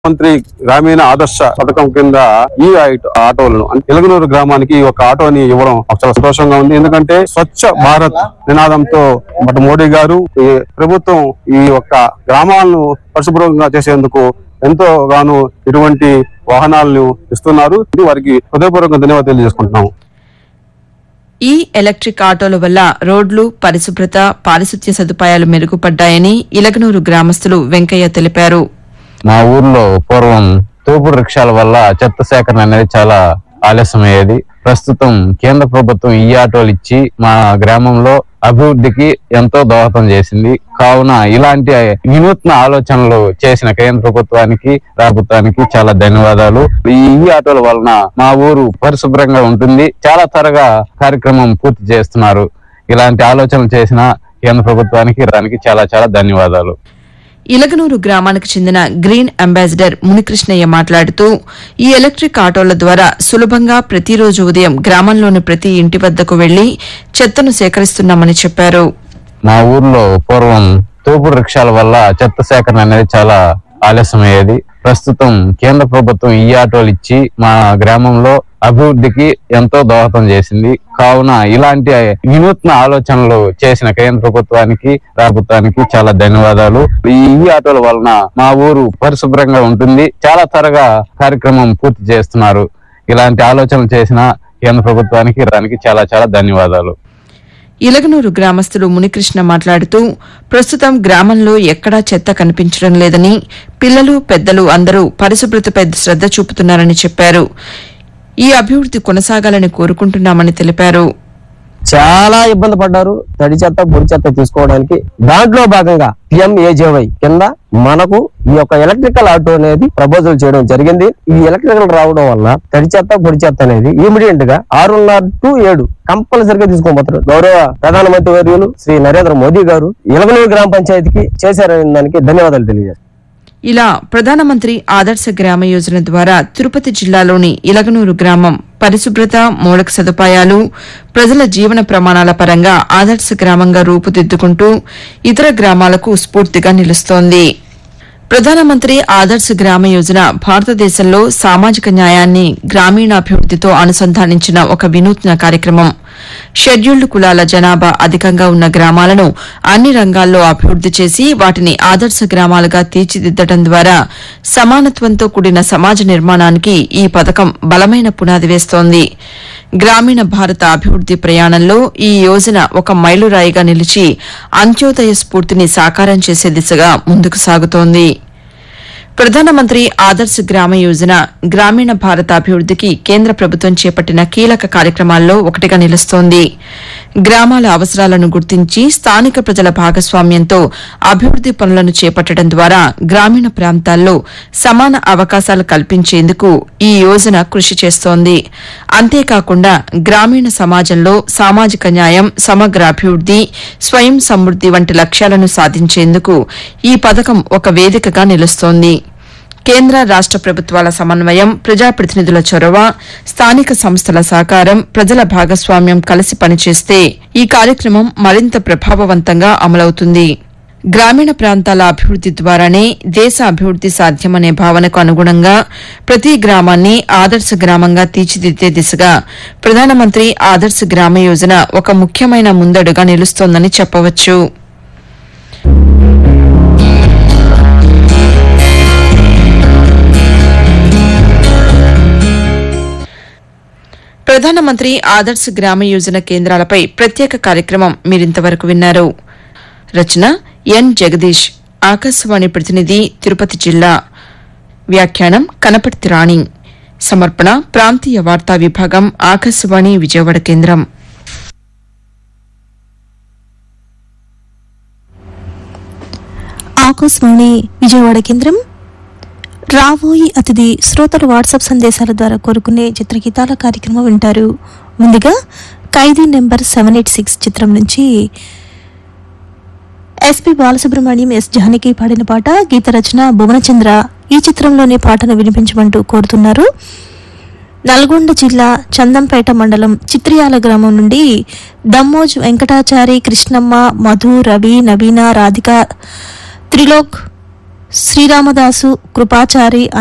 మంత్రి గ్రామీణ ఆదర్శ పథకం కింద ఈ ఐట- ఆటోలను అంటే ఎలుగునూరు గ్రామానికి ఈ ఒక ఆటోని ఇవ్వడం నాకు చాలా సంతోషంగా ఉంది ఎందుకంటే స్వచ్ఛ భారత్ నినాదంతో మరి మోడీ గారు ఈ ప్రభుత్వం ఈ యొక్క గ్రామాలను పరిశుభ్రంగా చేసేందుకు ఎంతో గాను ఇటువంటి వాహనాలను ఇస్తున్నారు ఇది వారికి హృదయపూర్వక ధన్యవాదాలు తెలియజేసుకుంటున్నాము ఈ ఎలక్ట్రిక్ ఆటోల వల్ల రోడ్లు పరిశుభ్రత పారిశుద్ధ్య సదుపాయాలు మెరుగుపడ్డాయని ఇలగనూరు గ్రామస్తులు వెంకయ్య తెలిపారు మా ఊర్లో పూర్వం తోపుడు రిక్షాల వల్ల చెత్త సేకరణ అనేది చాలా ఆలస్యమయ్యేది ప్రస్తుతం కేంద్ర ప్రభుత్వం ఈ ఆటోలు ఇచ్చి మా గ్రామంలో అభివృద్ధికి ఎంతో దోహదం చేసింది కావున ఇలాంటి వినూత్న ఆలోచనలు చేసిన కేంద్ర ప్రభుత్వానికి ప్రభుత్వానికి చాలా ధన్యవాదాలు ఈ ఈ ఆటోల వలన మా ఊరు పరిశుభ్రంగా ఉంటుంది చాలా త్వరగా కార్యక్రమం పూర్తి చేస్తున్నారు ఇలాంటి ఆలోచనలు చేసిన కేంద్ర ప్రభుత్వానికి దానికి చాలా చాలా ధన్యవాదాలు ఇలగనూరు గ్రామానికి చెందిన గ్రీన్ అంబాసిడర్ మునికృష్ణయ్య మాట్లాడుతూ ఈ ఎలక్ట్రిక్ ఆటోల ద్వారా సులభంగా ప్రతిరోజు ఉదయం గ్రామంలోని ప్రతి ఇంటి వద్దకు వెళ్లి చెత్తను సేకరిస్తున్నామని చెప్పారు మా ఊర్లో పూర్వం తోపుడు రిక్షాల వల్ల చెత్త సేకరణ అనేది చాలా ఆలస్యమయ్యేది ప్రస్తుతం కేంద్ర ప్రభుత్వం ఈ ఆటోలు ఇచ్చి మా గ్రామంలో అభివృద్ధికి ఎంతో దోహదం చేసింది కావున ఇలాంటి వినూత్న ఆలోచనలు చేసిన కేంద్ర ప్రభుత్వానికి ప్రభుత్వానికి చాలా ధన్యవాదాలు ఈ ఈ ఆటోల వలన మా ఊరు పరిశుభ్రంగా ఉంటుంది చాలా త్వరగా కార్యక్రమం పూర్తి చేస్తున్నారు ఇలాంటి ఆలోచనలు చేసిన కేంద్ర ప్రభుత్వానికి దానికి చాలా చాలా ధన్యవాదాలు ఇలగనూరు గ్రామస్తులు మునికృష్ణ మాట్లాడుతూ ప్రస్తుతం గ్రామంలో ఎక్కడా చెత్త కనిపించడం లేదని పిల్లలు పెద్దలు అందరూ పరిశుభ్రతపై శ్రద్ద చూపుతున్నారని చెప్పారు ఈ అభివృద్ది కొనసాగాలని కోరుకుంటున్నామని తెలిపారు చాలా ఇబ్బంది పడ్డారు తడి చెత్త పొడి చెత్త తీసుకోవడానికి దాంట్లో భాగంగా పిఎంఏజేవై కింద మనకు ఈ యొక్క ఎలక్ట్రికల్ ఆటో అనేది ప్రపోజల్ చేయడం జరిగింది ఈ ఎలక్ట్రికల్ రావడం వల్ల తడి చెత్త పొడి చెత్త అనేది ఇమీడియట్ గా ఆరున్నర టు ఏడు కంపల్సరిగా తీసుకోబోతారు గౌరవ ప్రధానమంత్రి వర్యులు శ్రీ నరేంద్ర మోదీ గారు ఇలవనూరు గ్రామ పంచాయతీకి చేశారనే దానికి ధన్యవాదాలు తెలియజేస్తారు ఇలా ప్రధానమంత్రి ఆదర్శ గ్రామ యోజన ద్వారా తిరుపతి జిల్లాలోని ఇలగనూరు గ్రామం పరిశుభ్రత మౌలిక సదుపాయాలు ప్రజల జీవన ప్రమాణాల పరంగా ఆదర్శ గ్రామంగా రూపుదిద్దుకుంటూ ఇతర గ్రామాలకు స్ఫూర్తిగా నిలుస్తోంది ప్రధానమంత్రి ఆదర్శ గ్రామ యోజన భారతదేశంలో సామాజిక న్యాయాన్ని గ్రామీణాభివృద్దితో అనుసంధానించిన ఒక వినూత్న కార్యక్రమం షెడ్యూల్డ్ కులాల జనాభా అధికంగా ఉన్న గ్రామాలను అన్ని రంగాల్లో అభివృద్ది చేసి వాటిని ఆదర్శ గ్రామాలుగా తీర్చిదిద్దడం ద్వారా సమానత్వంతో కూడిన సమాజ నిర్మాణానికి ఈ పథకం బలమైన పునాది వేస్తోంది గ్రామీణ భారత అభివృద్ది ప్రయాణంలో ఈ యోజన ఒక మైలురాయిగా నిలిచి అంత్యోదయ స్ఫూర్తిని సాకారం చేసే దిశగా ముందుకు సాగుతోంది ప్రధానమంత్రి ఆదర్శ్ గ్రామ యోజన గ్రామీణ భారత అభివృద్దికి కేంద్ర ప్రభుత్వం చేపట్టిన కీలక కార్యక్రమాల్లో ఒకటిగా నిలుస్తోంది గ్రామాల అవసరాలను గుర్తించి స్థానిక ప్రజల భాగస్వామ్యంతో అభివృద్ది పనులను చేపట్టడం ద్వారా గ్రామీణ ప్రాంతాల్లో సమాన అవకాశాలు కల్పించేందుకు ఈ యోజన కృషి చేస్తోంది అంతేకాకుండా గ్రామీణ సమాజంలో సామాజిక న్యాయం సమగ్ర అభివృద్ది స్వయం సమృద్ది వంటి లక్ష్యాలను సాధించేందుకు ఈ పథకం ఒక వేదికగా నిలుస్తోంది కేంద్ర రాష్ట ప్రభుత్వాల సమన్వయం ప్రజాప్రతినిధుల చొరవ స్థానిక సంస్థల సహకారం ప్రజల భాగస్వామ్యం కలిసి పనిచేస్తే ఈ కార్యక్రమం మరింత ప్రభావవంతంగా అమలవుతుంది గ్రామీణ ప్రాంతాల అభివృద్ది ద్వారానే దేశ అభివృద్ది సాధ్యమనే భావనకు అనుగుణంగా ప్రతి గ్రామాన్ని ఆదర్శ గ్రామంగా తీర్చిదిద్దే దిశగా ప్రధానమంత్రి ఆదర్శ గ్రామ యోజన ఒక ముఖ్యమైన ముందడుగా నిలుస్తోందని చెప్పవచ్చు ప్రధానమంత్రి ఆదర్శ్ గ్రామ యోజన కేంద్రాలపై ప్రత్యేక కార్యక్రమం మీరింతవరకు విన్నారు రచన ఎన్ జగదీష్ ఆకాశవాణి ప్రతినిధి తిరుపతి జిల్లా వ్యాఖ్యానం కనపర్తి రాణి సమర్పణ ప్రాంతీయ వార్తా విభాగం ఆకాశవాణి విజయవాడ కేంద్రం ఆకాశవాణి విజయవాడ కేంద్రం రాబోయి అతిథి శ్రోతలు వాట్సాప్ సందేశాల ద్వారా కోరుకునే చిత్రగీతాల కార్యక్రమం వింటారు ముందుగా Khaidi number seven eight six చిత్రం నుంచి ఎస్పి బాలసుబ్రహ్మణ్యం ఎస్ జానకి పాడిన పాట గీత రచన భువనచంద్ర ఈ చిత్రంలోని పాటను వినిపించమంటూ కోరుతున్నారు నల్గొండ జిల్లా చందంపేట మండలం చిత్రియాల గ్రామం నుండి దమ్మోజ్ వెంకటాచారి కృష్ణమ్మ మధు రవి నవీన రాధిక త్రిలోక్ శ్రీరామదాసు కృపాచారి